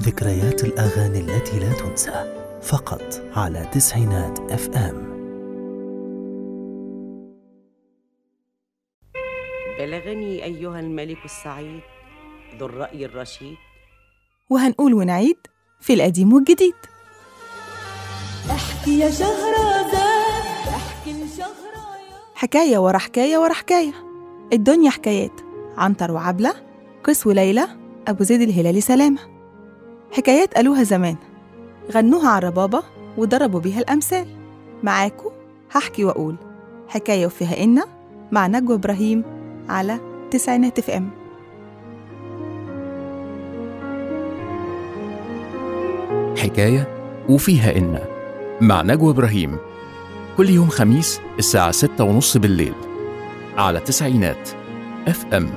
ذكريات الأغاني التي لا تنسى فقط على تسعينات اف ام بلغني أيها الملك السعيد ذو الرأي الرشيد وهنقول ونعيد في القديم والجديد احكي يا شهرزاد احكي لشهريار حكاية ورا حكاية ورا حكاية الدنيا حكايات عنتر وعبلة قيس وليلى أبو زيد الهلالي سلامة حكايات قالوها زمان غنوها على الربابة وضربوا بيها الأمثال معاكو هحكي وأقول حكاية وفيها إن مع نجوى إبراهيم على تسعينات اف ام حكاية وفيها إن مع نجوى إبراهيم كل يوم خميس الساعة ستة ونص بالليل على تسعينات اف ام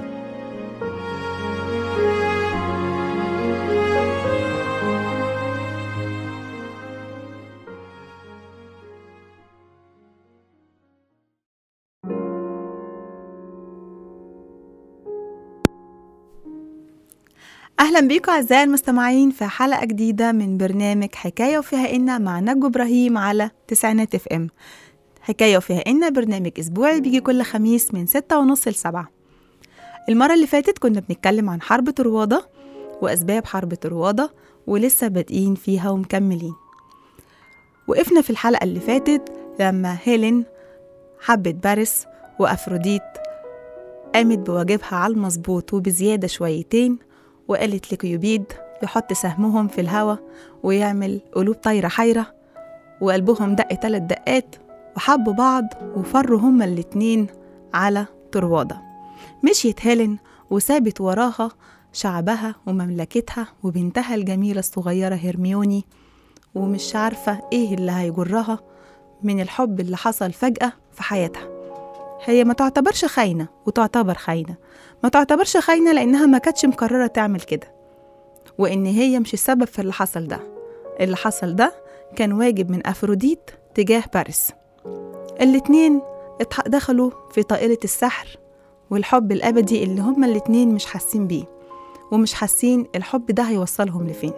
أهلا بيكم أعزائي المستمعين في حلقة جديدة من برنامج حكاية وفيها إن مع نجوى إبراهيم على تسعينات اف ام حكاية وفيها إن برنامج أسبوعي بيجي كل خميس من ستة ونص لسبعة المرة اللي فاتت كنا بنتكلم عن حرب طروادة وأسباب حرب طروادة ولسه بادئين فيها ومكملين وقفنا في الحلقة اللي فاتت لما هيلين حبت باريس وأفروديت قامت بواجبها على المظبوط وبزيادة شويتين وقالت لكيوبيد يحط سهمهم في الهوا ويعمل قلوب طايرة حيرة وقلبهم دق تلات دقات وحبوا بعض وفروا هما الاتنين على طروادة مشيت هيلين وسابت وراها شعبها ومملكتها وبنتها الجميلة الصغيرة هرميوني ومش عارفة ايه اللي هيجرها من الحب اللي حصل فجأة في حياتها هي ما تعتبرش خاينة وتعتبر خاينة ما تعتبرش خاينة لأنها ما كانتش مقررة تعمل كده وإن هي مش السبب في اللي حصل ده اللي حصل ده كان واجب من أفروديت تجاه باريس الاتنين اتح- دخلوا في طائرة السحر والحب الأبدي اللي هما الاتنين مش حاسين بيه ومش حاسين الحب ده هيوصلهم لفين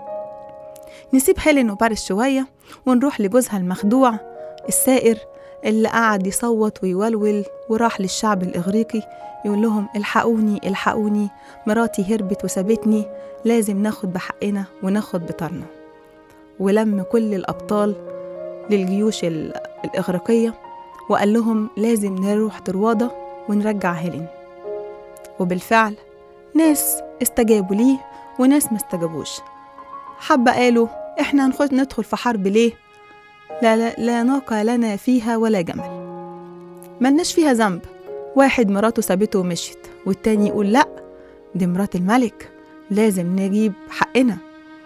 نسيب هيلين وباريس شوية ونروح لجوزها المخدوع السائر اللي قعد يصوت ويولول وراح للشعب الإغريقي يقول لهم الحقوني الحقوني مراتي هربت وسابتني لازم ناخد بحقنا وناخد بطارنا ولم كل الأبطال للجيوش ال- الإغريقية وقال لهم لازم نروح طروادة ونرجع هيلين وبالفعل ناس استجابوا ليه وناس ما استجابوش حبة قالوا احنا هنخش ندخل في حرب ليه لا, لا, لا ناقة لنا فيها ولا جمل ملناش فيها ذنب واحد مراته سابته ومشيت والتاني يقول لأ دي مرات الملك لازم نجيب حقنا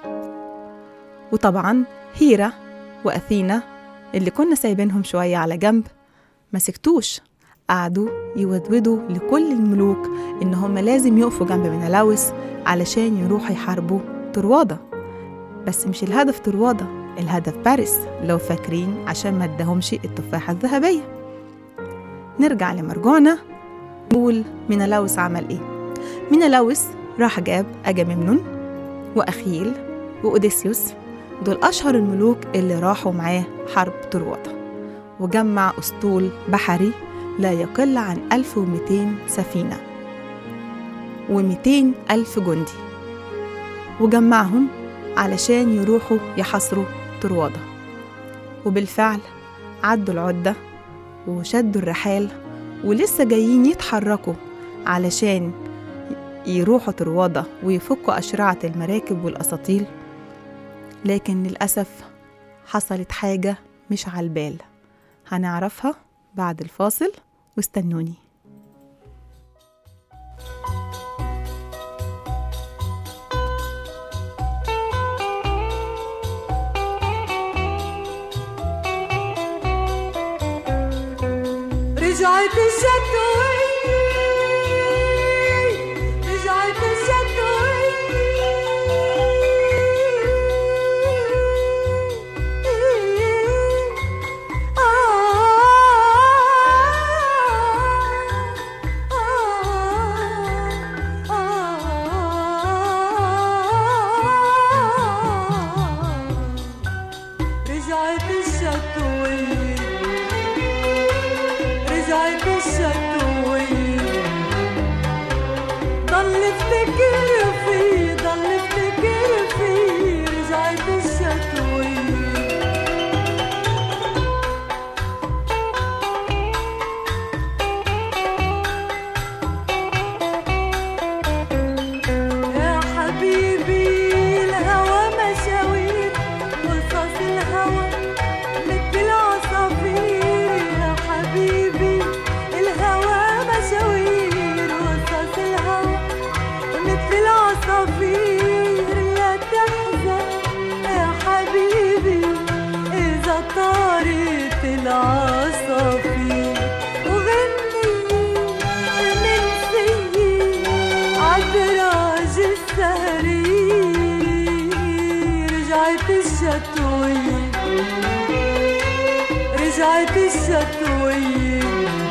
وطبعا هيرا وأثينا اللي كنا سايبينهم شوية على جنب ما سكتوش قعدوا يودودوا لكل الملوك إن هم لازم يقفوا جنب منالاوس علشان يروحوا يحاربوا طروادة بس مش الهدف طروادة الهدف باريس لو فاكرين عشان ما ادهمش التفاحة الذهبية نرجع لمرجوعنا نقول مينالاوس عمل ايه مينالاوس راح جاب أجامemnon وأخيل وأوديسيوس دول أشهر الملوك اللي راحوا معاه حرب طروادة وجمع أسطول بحري لا يقل عن 1200 سفينة و200 ألف جندي وجمعهم علشان يروحوا يحاصروا طروادة وبالفعل عدوا العدة وشدوا الرحال ولسه جايين يتحركوا علشان يروحوا طروادة ويفكوا أشرعة المراكب والأساطيل لكن للأسف حصلت حاجة مش على البال هنعرفها بعد الفاصل واستنوني رجعت الشتوية رجعت الشتوية ضل افتكر فيه ضل افتكر فيه رجعت الشتوية يا حبيبي الهوى مشاوير قصص الهوى مثل العصافير يا حبيبي الهوى مشاوير قصص الهوى مثل العصافير لا تحزن يا حبيبي إذا طارت العصافير وغني من سيي عالدراج السهري رجعت الشتوية رجعت الشتوية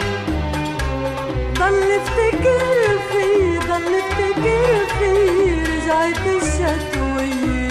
ضل افتكر فيه ضل افتكر فيه رجعت الشتوية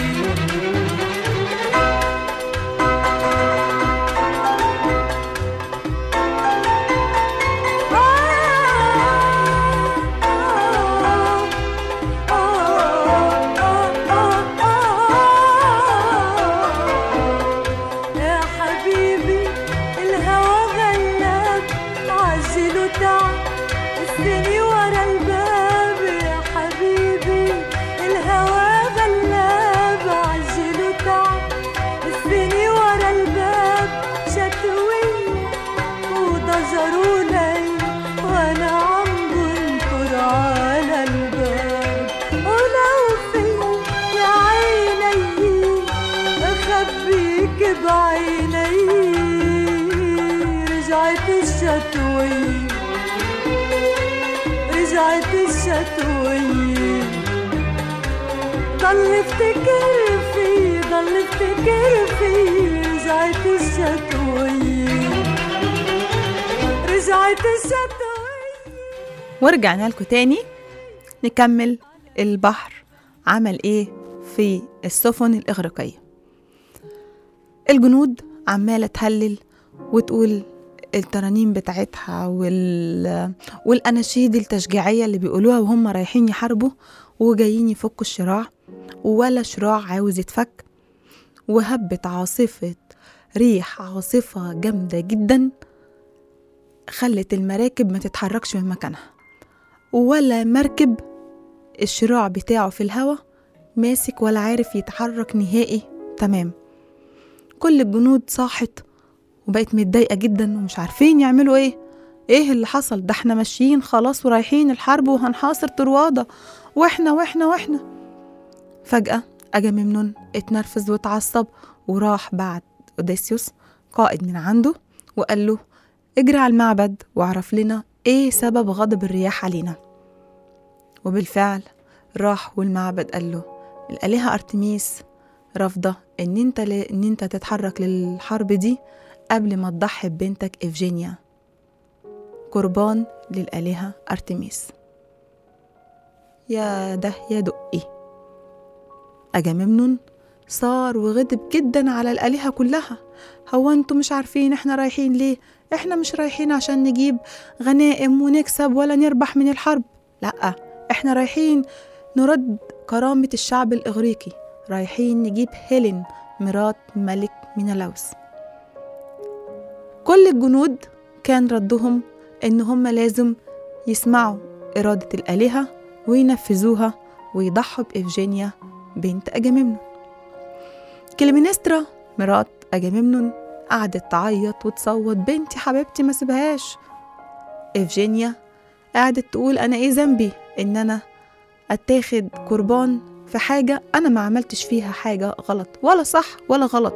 يا حبيبي الهوى غلاب عجل وتعب السني ورا الباب يا حبيبي الهوى غلاب عجل وتعب السني ورا الباب شتوية وضجر وليل وانا عم بنطر على الباب ولو في يا عيني اخبيك بعيني رجعت الشتوية رجعت الشتوية ضل افتكر فيه ضل افتكر فيه رجعت الشتوية رجعت الشتوية ورجعنا لكم تاني نكمل البحر عمل ايه في السفن الإغريقية الجنود عمالة تهلل وتقول الترانيم بتاعتها وال... والأناشيد التشجيعية اللي بيقولوها وهم رايحين يحاربوا وجايين يفكوا الشراع ولا شراع عاوز يتفك وهبت عاصفة ريح عاصفة جامدة جدا خلت المراكب ما تتحركش من مكانها ولا مركب الشراع بتاعه في الهوا ماسك ولا عارف يتحرك نهائي تمام كل الجنود صاحت وبقت متضايقة جدا ومش عارفين يعملوا ايه ايه اللي حصل ده احنا ماشيين خلاص ورايحين الحرب وهنحاصر طروادة واحنا واحنا واحنا فجأة أجامemnon اتنرفز واتعصب وراح بعت أوديسيوس قائد من عنده وقال له اجري على المعبد واعرف لنا ايه سبب غضب الرياح علينا وبالفعل راح والمعبد قال له الآلهة أرتميس رافضة إن أنت ل... إن أنت تتحرك للحرب دي قبل ما تضحي ببنتك إفجينيا قربان للآلهة أرتميس يا ده يا دقي أجامemnon صار وغضب جدا على الآلهة كلها هو انتوا مش عارفين احنا رايحين ليه احنا مش رايحين عشان نجيب غنائم ونكسب ولا نربح من الحرب لأ احنا رايحين نرد كرامة الشعب الإغريقي رايحين نجيب هيلين مرات ملك مينالاوس كل الجنود كان ردهم إن هم لازم يسمعوا إرادة الآلهة وينفذوها ويضحوا بإفجينيا بنت أجامemnon كليمنسترا مرات أجامemnon قعدت تعيط وتصوت بنتي حبيبتي ما سيبهاش إفجينيا قعدت تقول أنا إيه ذنبي إن أنا أتاخد قربان في حاجة أنا ما عملتش فيها حاجة غلط ولا صح ولا غلط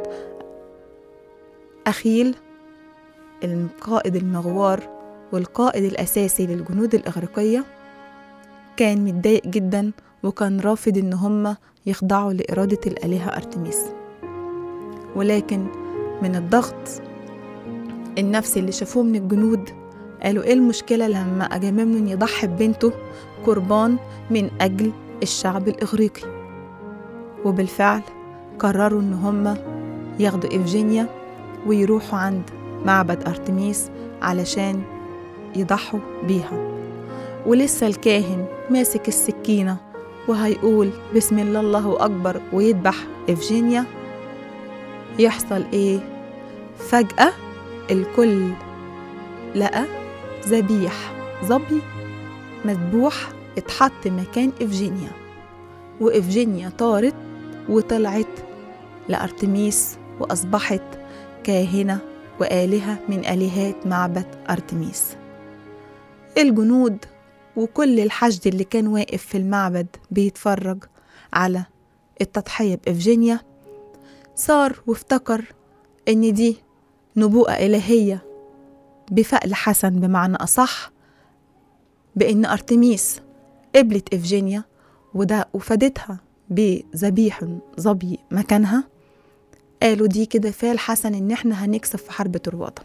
أخيل القائد المغوار والقائد الأساسي للجنود الإغريقية كان متضايق جدا وكان رافض إن هم يخضعوا لإرادة الآلهة أرتميس ولكن من الضغط النفسي اللي شافوه من الجنود قالوا ايه المشكلة لما أجامemnon يضحي ببنته قربان من أجل الشعب الإغريقي وبالفعل قرروا إن هم ياخدوا إفجينيا ويروحوا عند معبد أرتميس علشان يضحوا بيها ولسه الكاهن ماسك السكينة وهيقول بسم الله الله أكبر ويذبح إفجينيا يحصل إيه؟ فجأة الكل لقى ذبيح ظبي مذبوح اتحط مكان إفجينيا وإفجينيا طارت وطلعت لأرتميس وأصبحت كاهنة وآلهة من آلهات معبد أرتميس الجنود وكل الحشد اللي كان واقف في المعبد بيتفرج على التضحية بإفجينيا صار وافتكر إن دي نبوءة إلهية بفأل حسن بمعنى أصح بإن أرتميس قبلت إفجينيا وده وفادتها بذبيح ظبي مكانها قالوا دي كده فال حسن إن إحنا هنكسب في حرب طروادة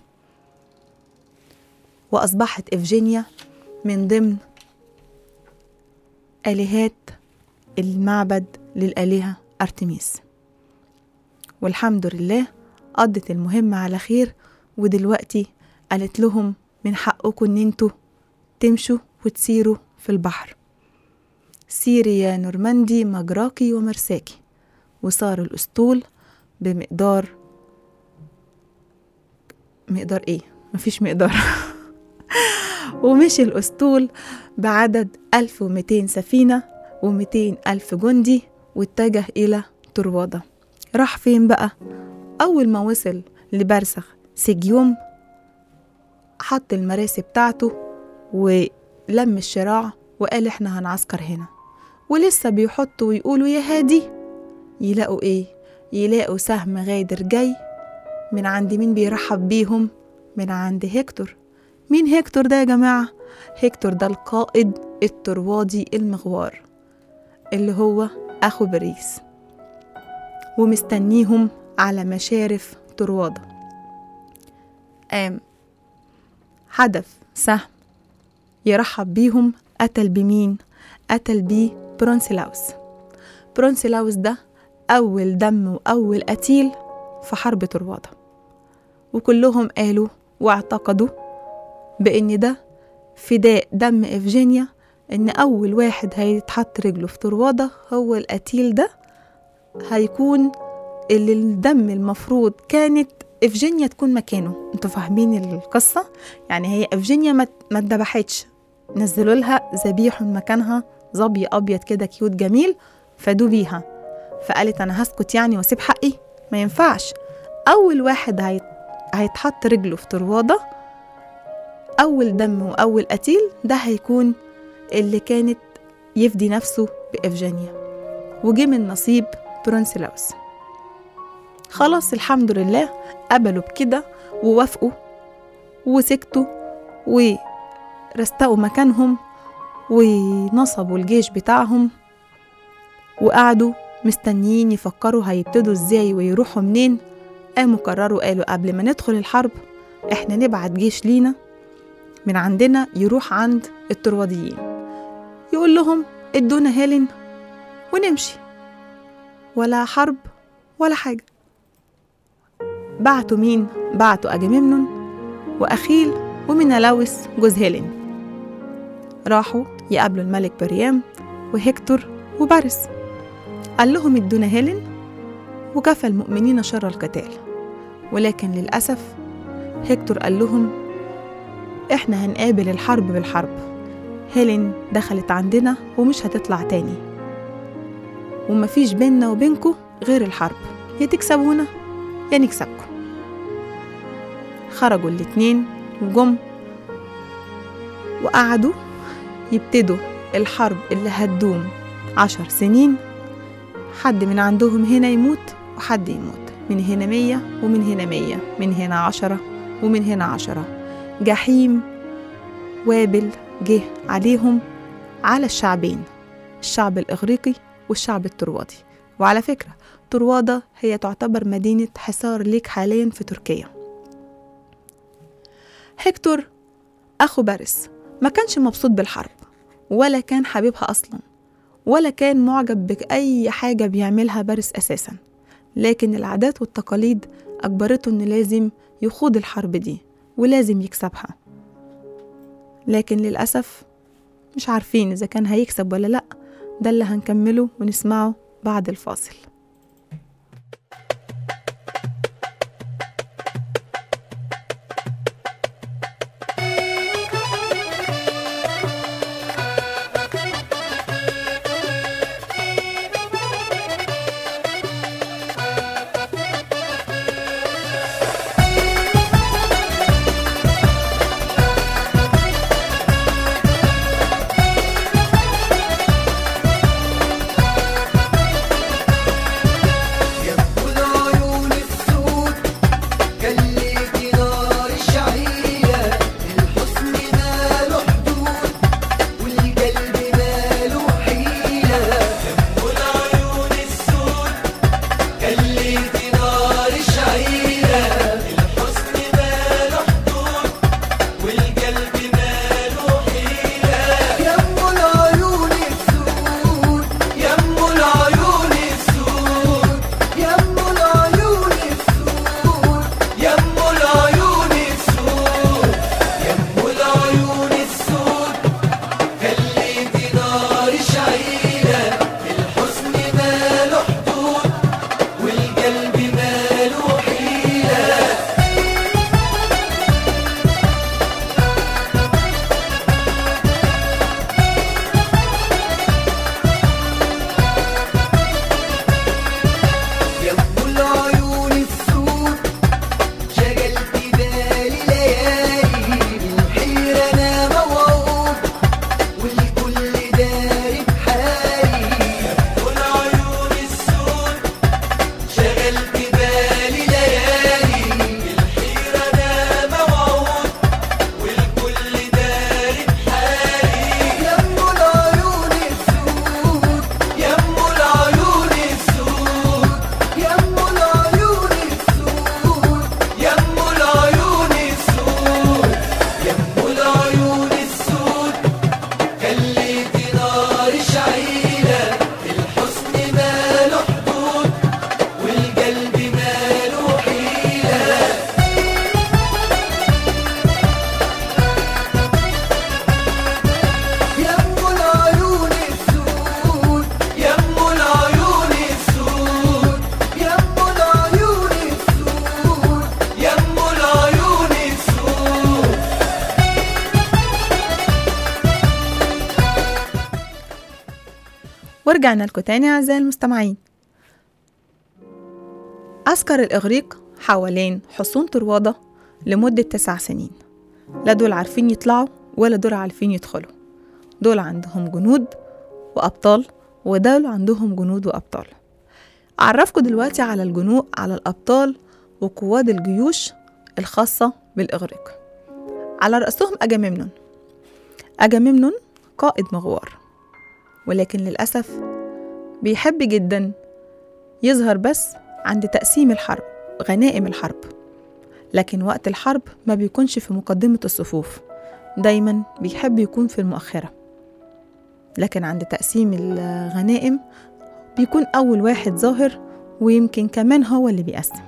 وأصبحت إفجينيا من ضمن آلهات المعبد للآلهة أرتميس والحمد لله قضت المهمة على خير ودلوقتي قالت لهم من حقكم إن انتوا تمشوا وتسيروا في البحر سيري يا نورماندي مجراكي ومرساكي وصار الأسطول بمقدار مقدار ايه مفيش مقدار ومشي الأسطول بعدد 1200 سفينة و200 ألف جندي واتجه إلى طروادة راح فين بقى؟ أول ما وصل لبرسخ سجيوم حط المراسي بتاعته ولم الشراع وقال احنا هنعسكر هنا ولسه بيحطوا ويقولوا يا هادي يلاقوا ايه يلاقوا سهم غادر جاي من عند مين بيرحب بيهم من عند هيكتور مين هيكتور ده يا جماعة هيكتور ده القائد الطروادي المغوار اللي هو أخو بريس ومستنيهم على مشارف طروادة قام حدف سهم يرحب بيهم قتل بمين قتل بيه برونسلاوس برونسلاوس ده أول دم وأول قتيل في حرب طروادة وكلهم قالوا واعتقدوا بإن ده فداء دم إفجينيا إن أول واحد هيتحط رجله في طروادة هو القتيل ده هيكون اللي الدم المفروض كانت إفجينيا تكون مكانه انتوا فاهمين القصة يعني هي إفجينيا ما ما اتذبحتش نزلوا لها ذبيح مكانها ظبي أبيض كده كيوت جميل فادوا بيها فقالت أنا هسكت يعني واسيب حقي ما ينفعش أول واحد هيت... هيتحط رجله في طروادة أول دم وأول قتيل ده هيكون اللي كانت يفدي نفسه بإفجانيا وجه من نصيب برونسلاوس خلاص الحمد لله قبلوا بكده ووافقوا وسكتوا ورستقوا مكانهم ونصبوا الجيش بتاعهم وقعدوا مستنيين يفكروا هيبتدوا ازاي ويروحوا منين قاموا قرروا قالوا قبل ما ندخل الحرب احنا نبعت جيش لينا من عندنا يروح عند الطرواديين يقول لهم ادونا هيلين ونمشي ولا حرب ولا حاجة بعتوا مين؟ بعتوا أجاميمنون وأخيل ومنلاوس جوز هيلين راحوا يقابلوا الملك بريام وهكتور وبارس قال لهم ادونا هيلين وكفى المؤمنين شر القتال ولكن للأسف هكتور قال لهم احنا هنقابل الحرب بالحرب هيلين دخلت عندنا ومش هتطلع تاني ومفيش بيننا وبينكو غير الحرب يا تكسبونا يا نكسبكم خرجوا الاتنين وجم وقعدوا يبتدوا الحرب اللي هتدوم عشر سنين حد من عندهم هنا يموت وحد يموت من هنا مية ومن هنا مية من هنا عشرة ومن هنا عشرة جحيم وابل جه عليهم على الشعبين الشعب الإغريقي والشعب الطروادي وعلى فكرة طروادة هي تعتبر مدينة حصار ليك حاليا في تركيا هكتور أخو بارس ما كانش مبسوط بالحرب ولا كان حبيبها أصلا ولا كان معجب بأي حاجة بيعملها بارس أساسا لكن العادات والتقاليد أجبرته إنه لازم يخوض الحرب دي ولازم يكسبها لكن للأسف مش عارفين إذا كان هيكسب ولا لأ ده اللي هنكمله ونسمعه بعد الفاصل والعيون السود كليتي نار الشعيرة الحسن ماله حدود والقلب ماله حيلة والعيون السود كليتي نار الشعيرة الحسن ماله حدود والقلب ماله حيلة يم العيون السود يم العيون السود يم العيون السود يم العيون السود يم العيون السود خليتي نار شعيرة الحسن ماله حدود والقلب ماله حيلة يم العيون السود شغلت بالي ليالي بالحيرة أنا موعود والكل داري بحالي يم العيون السود شغلت بالي ليالي بالحيرة أنا موعود والكل داري بحالي يم العيون السود يم العيون السود يم العيون السود يم العيون السود يم العيون السود خليتي نار شعيرة الحسن ماله حدود والقلب ماله حيلة يم العيون السود يم العيون السود يم العيون السود يم العيون السود ورجعنا لكم تاني أعزائي المستمعين عسكر الإغريق حوالين حصون طروادة لمدة تسع سنين لا دول عارفين يطلعوا ولا دول عارفين يدخلوا دول عندهم جنود وأبطال ودول عندهم جنود وأبطال أعرفكم دلوقتي على الجنود على الأبطال وقواد الجيوش الخاصة بالإغريق على رأسهم أجامemnon أجامemnon قائد مغوار ولكن للأسف بيحب جدا يظهر بس عند تقسيم الحرب غنائم الحرب لكن وقت الحرب ما بيكونش في مقدمة الصفوف دايما بيحب يكون في المؤخرة لكن عند تقسيم الغنائم بيكون أول واحد ظاهر ويمكن كمان هو اللي بيقسم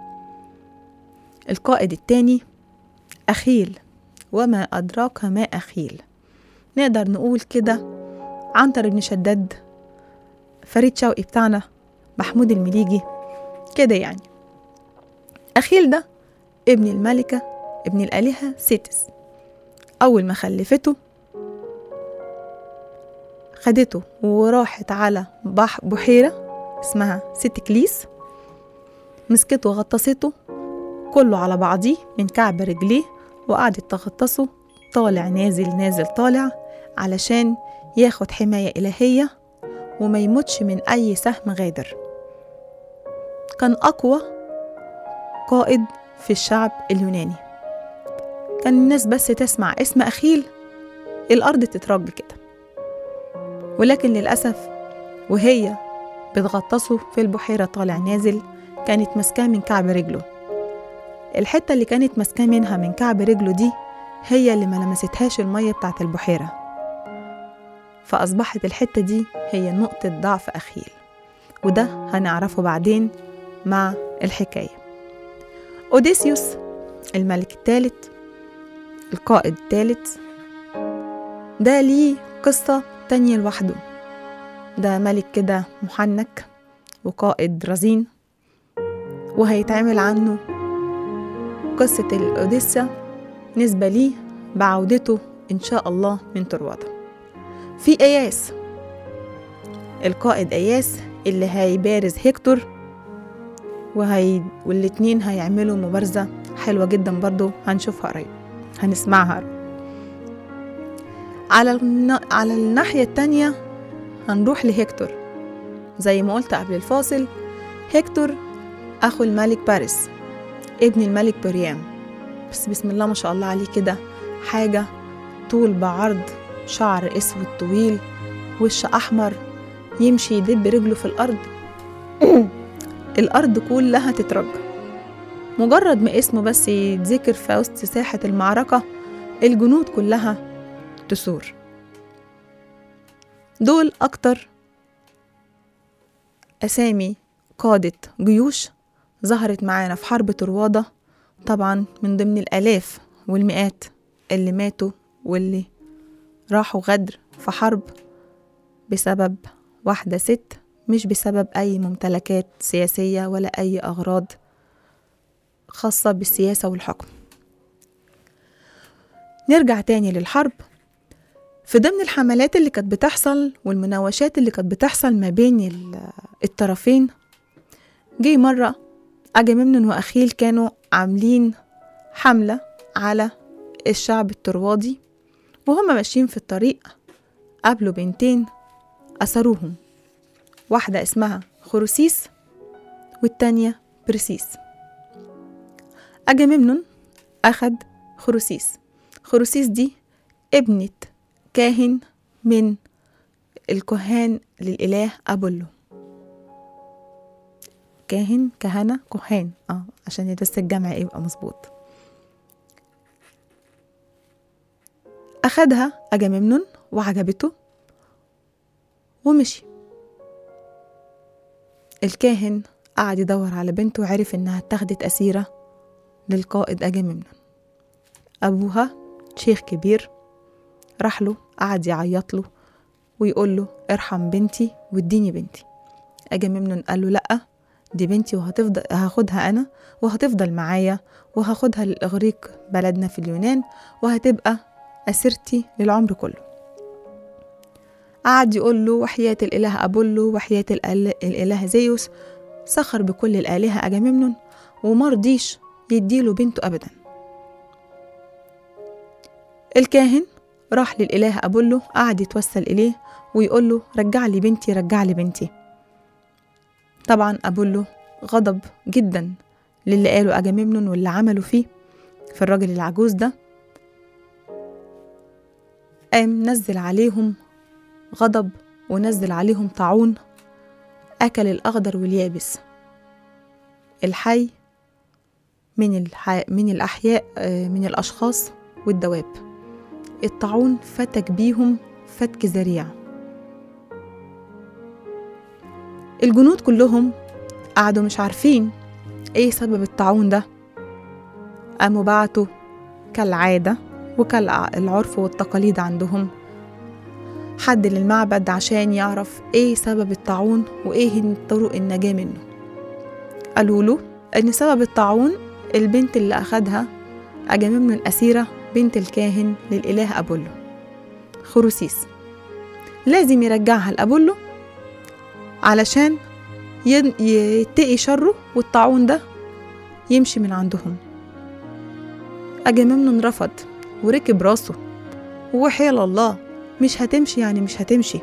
القائد التاني أخيل وما أدراك ما أخيل نقدر نقول كده عنتر بن شداد فريد شوقي بتاعنا محمود المليجي كده يعني أخيل ده ابن الملكة ابن الآلهة سيتس أول ما خلفته خدته وراحت على بح بحيرة اسمها ست كليس مسكته وغطسته كله على بعضيه من كعب رجليه وقعدت تغطسه طالع نازل نازل طالع علشان ياخد حماية إلهية وما يموتش من أي سهم غادر كان أقوى قائد في الشعب اليوناني كان الناس بس تسمع اسم أخيل الأرض تترج كده ولكن للأسف وهي بتغطسه في البحيرة طالع نازل كانت ماسكاه من كعب رجله الحتة اللي كانت ماسكاه منها من كعب رجله دي هي اللي ما لمستهاش المية بتاعت البحيرة فأصبحت الحتة دي هي نقطة ضعف أخيل وده هنعرفه بعدين مع الحكاية أوديسيوس الملك الثالث القائد الثالث ده ليه قصة تانية لوحده ده ملك كده محنك وقائد رزين وهيتعمل عنه قصة الأوديسا نسبة ليه بعودته إن شاء الله من طروادة في إياس القائد إياس اللي هيبارز هيكتور وهي والاتنين هيعملوا مبارزة حلوة جدا برضو هنشوفها قريب هنسمعها قريب. على الن... على الناحية التانية هنروح لهيكتور زي ما قلت قبل الفاصل هيكتور أخو الملك باريس ابن الملك بريام بس بسم الله ما شاء الله عليه كده حاجة طول بعرض شعر أسود طويل وش أحمر يمشي يدب رجله في الأرض الأرض كلها تترج مجرد ما اسمه بس يتذكر في وسط ساحة المعركة الجنود كلها تثور دول أكتر أسامي قادة جيوش ظهرت معانا في حرب طروادة طبعا من ضمن الآلاف والمئات اللي ماتوا واللي راحوا غدر في حرب بسبب واحدة ست مش بسبب أي ممتلكات سياسية ولا أي أغراض خاصة بالسياسة والحكم نرجع تاني للحرب في ضمن الحملات اللي كانت بتحصل والمناوشات اللي كانت بتحصل ما بين ال- الطرفين جه مرة أجامemnon وأخيل كانوا عاملين حملة على الشعب الطروادي وهم ماشيين في الطريق قابلوا بنتين أسروهم واحدة اسمها خروسيس والتانية برسيس أجامemnon أخد خروسيس خروسيس دي ابنة كاهن من الكهان للإله أبولو كاهن كهنة كهان اه عشان يدس الجمع يبقى مظبوط أخدها أجامemnon وعجبته ومشي الكاهن قعد يدور على بنته وعرف إنها اتاخدت أسيرة للقائد أجامemnon أبوها شيخ كبير راح له قعد يعيط له ويقول له ارحم بنتي واديني بنتي أجامemnon قال له لأ دي بنتي وهتفضل هاخدها أنا وهتفضل معايا وهاخدها للإغريق بلدنا في اليونان وهتبقى أسيرتي للعمر كله قعد يقول له وحياة الإله أبولو وحياة الإله, الإله زيوس سخر بكل الآلهة أجامemnon ومرضيش يديله بنته أبدا الكاهن راح للإله أبولو قعد يتوسل إليه ويقول له رجع لي بنتي رجع لي بنتي طبعا أبولو غضب جدا للي قاله أجامemnon واللي عمله فيه في الراجل العجوز ده قام نزل عليهم غضب ونزل عليهم طاعون أكل الأخضر واليابس الحي من, الح... من الأحياء آه، من الأشخاص والدواب الطاعون فتك بيهم فتك ذريع الجنود كلهم قعدوا مش عارفين ايه سبب الطاعون ده قاموا بعتوا كالعادة وكالعرف والتقاليد عندهم حد للمعبد عشان يعرف ايه سبب الطاعون وايه طرق النجاة منه قالوا له ان سبب الطاعون البنت اللي اخدها أجامemnon الأسيرة بنت الكاهن للإله أبولو خروسيس لازم يرجعها لأبولو علشان ين- يتقي شره والطاعون ده يمشي من عندهم أجامemnon رفض وركب راسه وحيل الله مش هتمشي يعني مش هتمشي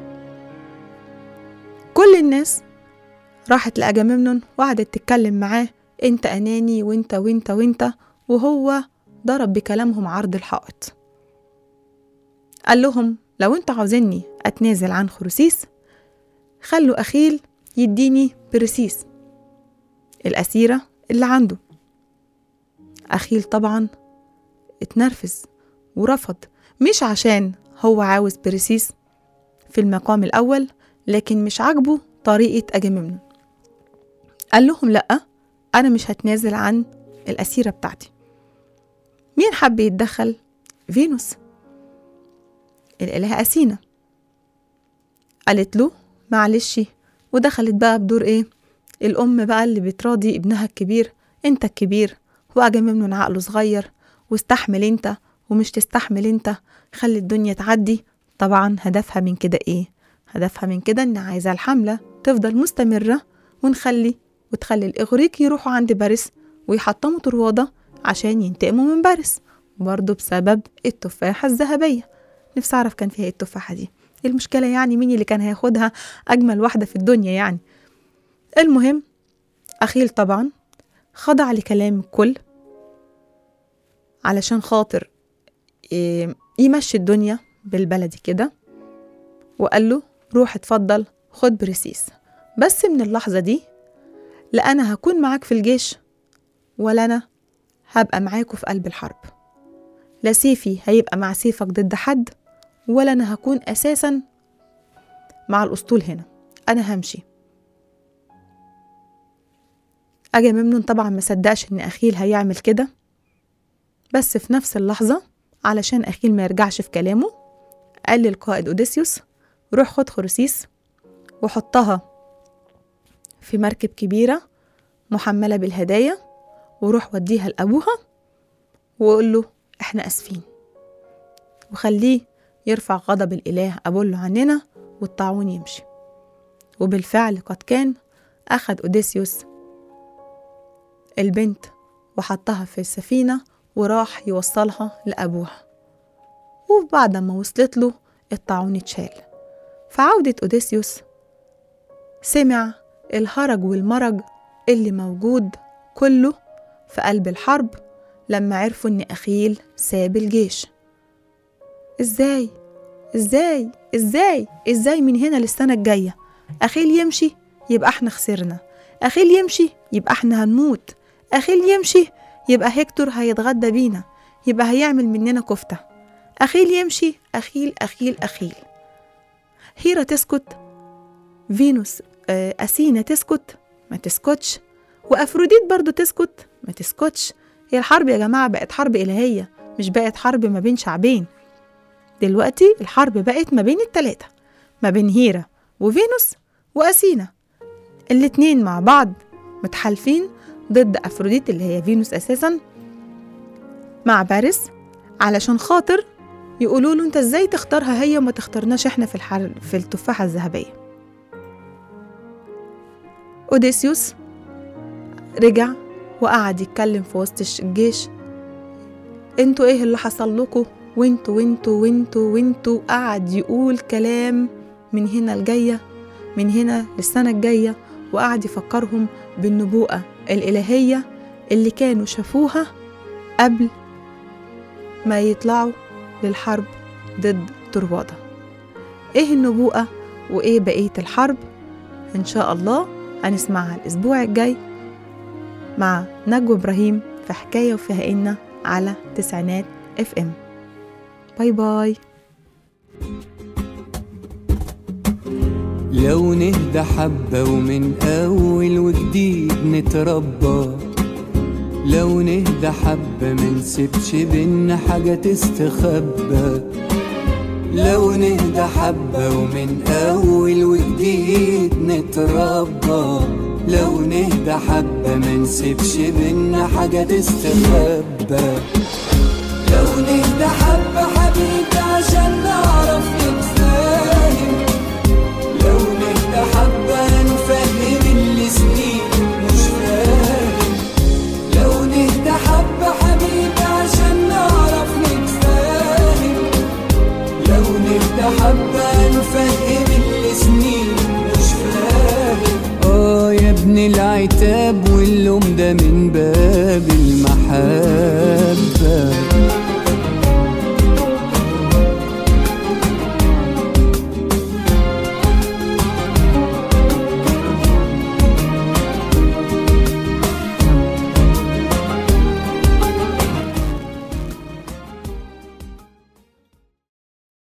كل الناس راحت لأجامemnon وقعدت تتكلم معاه انت أناني وانت وانت وانت وهو ضرب بكلامهم عرض الحائط قال لهم لو انتوا عاوزيني اتنازل عن خروسيس خلوا أخيل يديني برسيس الأسيرة اللي عنده أخيل طبعا اتنرفز ورفض مش عشان هو عاوز برسيس في المقام الأول لكن مش عاجبه طريقة أجامemnon قال لهم لأ أنا مش هتنازل عن الأسيرة بتاعتي مين حب يتدخل؟ فينوس الإلهة أثينا قالت له معلش ودخلت بقى بدور إيه الأم بقى اللي بتراضي ابنها الكبير أنت الكبير وأجممنون عقله صغير واستحمل أنت ومش تستحمل أنت خلي الدنيا تعدي طبعا هدفها من كده إيه هدفها من كده إن عايزة الحملة تفضل مستمرة ونخلي وتخلي الإغريق يروحوا عند باريس ويحطموا طروادة عشان ينتقموا من باريس برضه بسبب التفاحة الذهبية نفسي أعرف كان فيها إيه التفاحة دي إيه المشكلة يعني مين اللي كان هياخدها أجمل واحدة في الدنيا يعني المهم أخيل طبعا خضع لكلام الكل علشان خاطر إيه، يمشي الدنيا بالبلدي كده وقال له روح اتفضل خد بريسيس بس من اللحظة دي لا أنا هكون معاك في الجيش ولا أنا هبقى معاكوا في قلب الحرب لا سيفي هيبقى مع سيفك ضد حد ولا أنا هكون أساسا مع الأسطول هنا أنا همشي أجامemnon طبعا ما صدقش إن أخيل هيعمل كده بس في نفس اللحظة علشان أخيل ما يرجعش في كلامه قال للقائد أوديسيوس روح خد خرسيس وحطها في مركب كبيرة محملة بالهدايا وروح وديها لأبوها وقول له إحنا آسفين وخليه يرفع غضب الإله أبولو عننا والطاعون يمشي وبالفعل قد كان أخد أوديسيوس البنت وحطها في السفينة وراح يوصلها لأبوها وبعد ما وصلت له الطاعون اتشال فعودة أوديسيوس سمع الهرج والمرج اللي موجود كله في قلب الحرب لما عرفوا إن أخيل ساب الجيش إزاي؟ إزاي؟ إزاي؟ إزاي من هنا للسنة الجاية أخيل يمشي يبقى إحنا خسرنا أخيل يمشي يبقى إحنا هنموت أخيل يمشي يبقى هيكتور هيتغدى بينا يبقى هيعمل مننا كفتة أخيل يمشي أخيل أخيل أخيل هيرا تسكت فينوس آه، أثينا تسكت ما تسكتش وأفروديت برضو تسكت ما تسكتش هي الحرب يا جماعة بقت حرب إلهية مش بقت حرب ما بين شعبين دلوقتي الحرب بقت ما بين التلاتة ما بين هيرا وفينوس وأثينا الاتنين مع بعض متحالفين ضد أفروديت اللي هي فينوس أساسا مع باريس علشان خاطر يقولوا له انت ازاي تختارها هي وما تختارناش احنا في الحر في التفاحة الذهبية أوديسيوس رجع وقعد يتكلم في وسط الش- الجيش انتوا ايه اللي حصل لكم وانتوا وانتوا وانتوا وانتوا قعد يقول كلام من هنا الجاية من هنا للسنة الجاية وقعد يفكرهم بالنبوءة الإلهية اللي كانوا شافوها قبل ما يطلعوا للحرب ضد طروادة ايه النبوءة وايه بقية الحرب ان شاء الله هنسمعها الاسبوع الجاي مع نجوى ابراهيم في حكاية وفيها إن على تسعينات اف ام باي باي لو نهدى حبة ومن أول وجديد نتربى لو نهدى حبة منسيبش بينا حاجة تستخبى لو نهدى حبة ومن أول وجديد نتربى لو نهدى حبة منسيبش بينا حاجة تستخبى لو نهدى حبة حبيبي عشان نعرف نتفاهم لو نهدى حبة نفهم اللي سنين مش فاهم لو نهدى حبة حبيبي عشان نعرف نتفاهم لو نهدى حبة نفهم اللي سنين مش فاهم اه يا ابن العتاب واللوم ده من باب المحاب